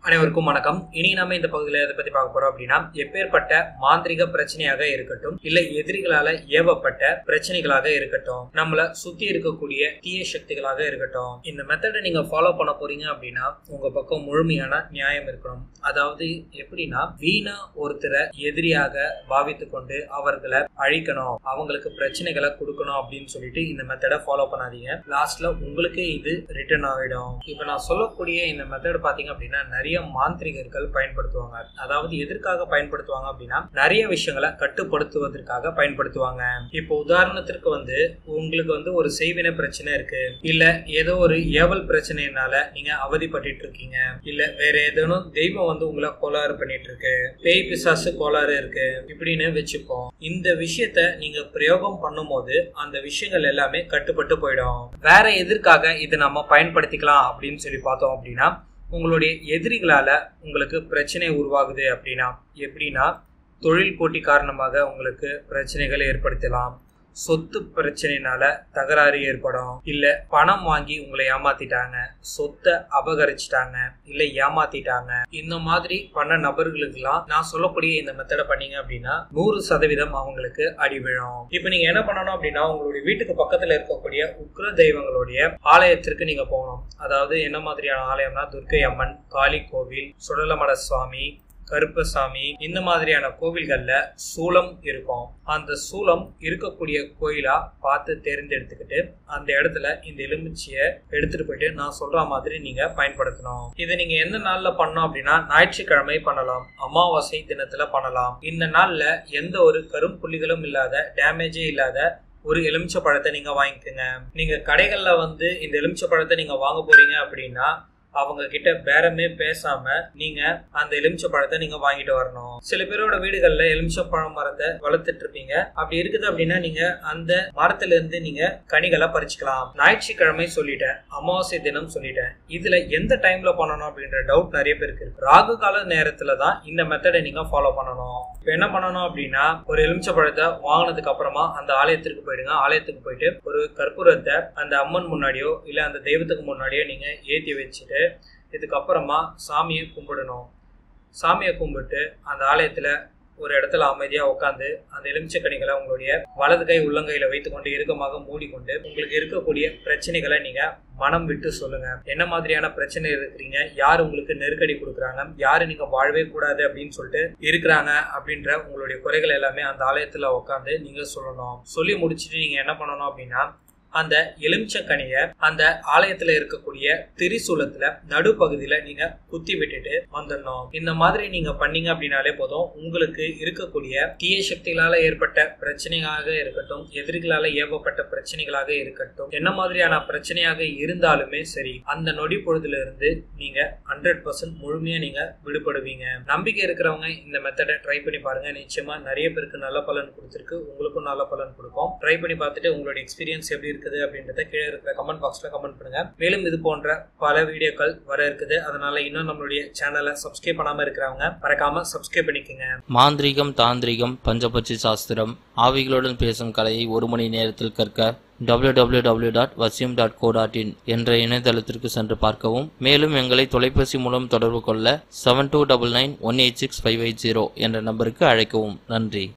அனைவருக்கும் வணக்கம் இனி நம்ம இந்த பகுதியில் எதை பத்தி பார்க்க போறோம் அப்படின்னா எப்பேற்பட்ட மாந்திரிக பிரச்சனையாக இருக்கட்டும் இல்ல எதிரிகளால ஏவப்பட்ட பிரச்சனைகளாக இருக்கட்டும் நம்மள சுத்தி இருக்கக்கூடிய தீய சக்திகளாக இருக்கட்டும் இந்த மெத்தடை நீங்க ஃபாலோ பண்ண போறீங்க அப்படின்னா உங்க பக்கம் முழுமையான நியாயம் இருக்கணும் அதாவது எப்படின்னா வீணா ஒருத்தரை எதிரியாக பாவித்து கொண்டு அவர்களை அழிக்கணும் அவங்களுக்கு பிரச்சனைகளை கொடுக்கணும் அப்படின்னு சொல்லிட்டு இந்த மெத்தடை ஃபாலோ பண்ணாதீங்க லாஸ்ட்ல உங்களுக்கே இது ரிட்டர்ன் ஆகிடும் இப்போ நான் சொல்லக்கூடிய இந்த மெத்தட் பாத்தீங்க அப்படின்னா நிறைய மாந்திரிகர்கள் பயன்படுத்துவாங்க அதாவது எதற்காக பயன்படுத்துவாங்க அப்படின்னா நிறைய விஷயங்களை கட்டுப்படுத்துவதற்காக பயன்படுத்துவாங்க இப்போ உதாரணத்திற்கு வந்து உங்களுக்கு வந்து ஒரு செய்வினை பிரச்சனை இருக்கு இல்ல ஏதோ ஒரு ஏவல் பிரச்சனைனால நீங்க அவதிப்பட்டு இருக்கீங்க இல்ல வேற ஏதேனும் தெய்வம் வந்து உங்களை கோளாறு பண்ணிட்டு இருக்கு பேய் பிசாசு கோளாறு இருக்கு இப்படின்னு வச்சுப்போம் இந்த விஷயத்த நீங்க பிரயோகம் பண்ணும்போது அந்த விஷயங்கள் எல்லாமே கட்டுப்பட்டு போயிடும் வேற எதற்காக இதை நம்ம பயன்படுத்திக்கலாம் அப்படின்னு சொல்லி பார்த்தோம் அப்படின்னா உங்களுடைய எதிரிகளால உங்களுக்கு பிரச்சனை உருவாகுது அப்படின்னா எப்படின்னா தொழில் போட்டி காரணமாக உங்களுக்கு பிரச்சனைகளை ஏற்படுத்தலாம் சொத்து பிரச்சனைனால தகராறு ஏற்படும் இல்ல பணம் வாங்கி உங்களை ஏமாத்திட்டாங்க சொத்தை அபகரிச்சிட்டாங்க இல்ல ஏமாத்திட்டாங்க இந்த மாதிரி பண்ண நபர்களுக்கெல்லாம் நான் சொல்லக்கூடிய இந்த மெத்தடை பண்ணீங்க அப்படின்னா நூறு சதவீதம் அவங்களுக்கு அடி விழும் இப்ப நீங்க என்ன பண்ணணும் அப்படின்னா உங்களுடைய வீட்டுக்கு பக்கத்துல இருக்கக்கூடிய உக்ர தெய்வங்களுடைய ஆலயத்திற்கு நீங்க போகணும் அதாவது என்ன மாதிரியான ஆலயம்னா துர்க்கை அம்மன் காளி கோவில் சுடலமட சுவாமி கருப்பசாமி இந்த மாதிரியான கோவில்கள்ல சூலம் இருக்கும் அந்த சூலம் இருக்கக்கூடிய கோயிலா பார்த்து தேர்ந்தெடுத்துக்கிட்டு அந்த இடத்துல இந்த எலுமிச்சிய எடுத்துட்டு போயிட்டு நான் சொல்ற மாதிரி நீங்க பயன்படுத்தணும் இதை நீங்க எந்த நாள்ல பண்ணோம் அப்படின்னா ஞாயிற்றுக்கிழமை பண்ணலாம் அமாவாசை தினத்துல பண்ணலாம் இந்த நாள்ல எந்த ஒரு கரும்புள்ளிகளும் இல்லாத டேமேஜே இல்லாத ஒரு எலுமிச்சை பழத்தை நீங்க வாங்கிக்கோங்க நீங்க கடைகள்ல வந்து இந்த எலுமிச்சை பழத்தை நீங்க வாங்க போறீங்க அப்படின்னா அவங்க கிட்ட பேரமே பேசாம நீங்க அந்த எலுமிச்சை பழத்தை நீங்க வாங்கிட்டு வரணும் சில பேரோட வீடுகள்ல எலுமிச்சை பழம் மரத்தை வளர்த்துட்டு இருப்பீங்க அப்படி இருக்குது அப்படின்னா நீங்க அந்த மரத்துல இருந்து நீங்க கனிகளை பறிச்சுக்கலாம் ஞாயிற்றுக்கிழமை சொல்லிட்டேன் அமாவாசை தினம் சொல்லிட்டேன் இதுல எந்த டைம்ல பண்ணணும் அப்படின்ற டவுட் நிறைய பேருக்கு இருக்கு ராகு கால நேரத்துல தான் இந்த மெத்தடை நீங்க ஃபாலோ பண்ணணும் இப்ப என்ன பண்ணணும் அப்படின்னா ஒரு எலுமிச்சை பழத்தை வாங்கினதுக்கு அப்புறமா அந்த ஆலயத்திற்கு போயிடுங்க ஆலயத்துக்கு போயிட்டு ஒரு கற்பூரத்தை அந்த அம்மன் முன்னாடியோ இல்ல அந்த தெய்வத்துக்கு முன்னாடியோ நீங்க ஏத்தி வச்சுட்டு இதுக்கப்புறமா சாமியை கும்பிடணும் சாமியை கும்பிட்டு அந்த ஆலயத்துல ஒரு இடத்துல அமைதியா உட்காந்து அந்த எலுமிச்சக்கனிகளை உங்களுடைய வலது கை உள்ளங்கையில வைத்துக்கொண்டு இறுக்கமாக மூடிக்கொண்டு உங்களுக்கு இருக்கக்கூடிய பிரச்சனைகளை நீங்க மனம் விட்டு சொல்லுங்க என்ன மாதிரியான பிரச்சனை இருக்கிறீங்க யார் உங்களுக்கு நெருக்கடி கொடுக்குறாங்க யாரு நீங்க வாழவே கூடாது அப்படின்னு சொல்லிட்டு இருக்கிறாங்க அப்படின்ற உங்களுடைய குறைகள் எல்லாமே அந்த ஆலயத்துல உட்காந்து நீங்க சொல்லணும் சொல்லி முடிச்சுட்டு நீங்க என்ன பண்ணணும் அப்படின்னா அந்த எலுமிச்சக்கனிய அந்த ஆலயத்துல இருக்கக்கூடிய திரிசூலத்துல நடுப்பகுதியில நீங்க குத்தி விட்டுட்டு வந்துடணும் இந்த மாதிரி நீங்க பண்ணீங்க அப்படின்னாலே போதும் உங்களுக்கு இருக்கக்கூடிய தீய சக்திகளால ஏற்பட்ட பிரச்சனையாக இருக்கட்டும் எதிரிகளால ஏவப்பட்ட பிரச்சனைகளாக இருக்கட்டும் என்ன மாதிரியான பிரச்சனையாக இருந்தாலுமே சரி அந்த நொடி பொழுதுல இருந்து நீங்க ஹண்ட்ரட் பர்சன்ட் முழுமையா நீங்க விடுபடுவீங்க நம்பிக்கை இருக்கிறவங்க இந்த மெத்தடை ட்ரை பண்ணி பாருங்க நிச்சயமா நிறைய பேருக்கு நல்ல பலன் கொடுத்துருக்கு உங்களுக்கும் நல்ல பலன் கொடுக்கும் ட்ரை பண்ணி பார்த்துட்டு உங்களோட எக்ஸ்பீரியன்ஸ் எப்படி இருக்குது அப்படின்றத கீழே இருக்கிற கமெண்ட் பாக்ஸ்ல கமெண்ட் பண்ணுங்க மேலும் இது போன்ற பல வீடியோக்கள் வர இருக்குது அதனால இன்னும் நம்மளுடைய சேனலை சப்ஸ்கிரைப் பண்ணாம இருக்கிறவங்க மறக்காம சப்ஸ்கிரைப் பண்ணிக்கோங்க மாந்திரீகம் தாந்திரிகம் பஞ்சபட்சி சாஸ்திரம் ஆவிகளுடன் பேசும் கலையை ஒரு மணி நேரத்தில் கற்க www.vasim.co.in டாட் வசியம் டாட் கோ டாட் இன் என்ற இணையதளத்திற்கு சென்று பார்க்கவும் மேலும் எங்களை தொலைபேசி மூலம் தொடர்பு கொள்ள seven two double nine one eight six five eight zero என்ற நம்பருக்கு அழைக்கவும் நன்றி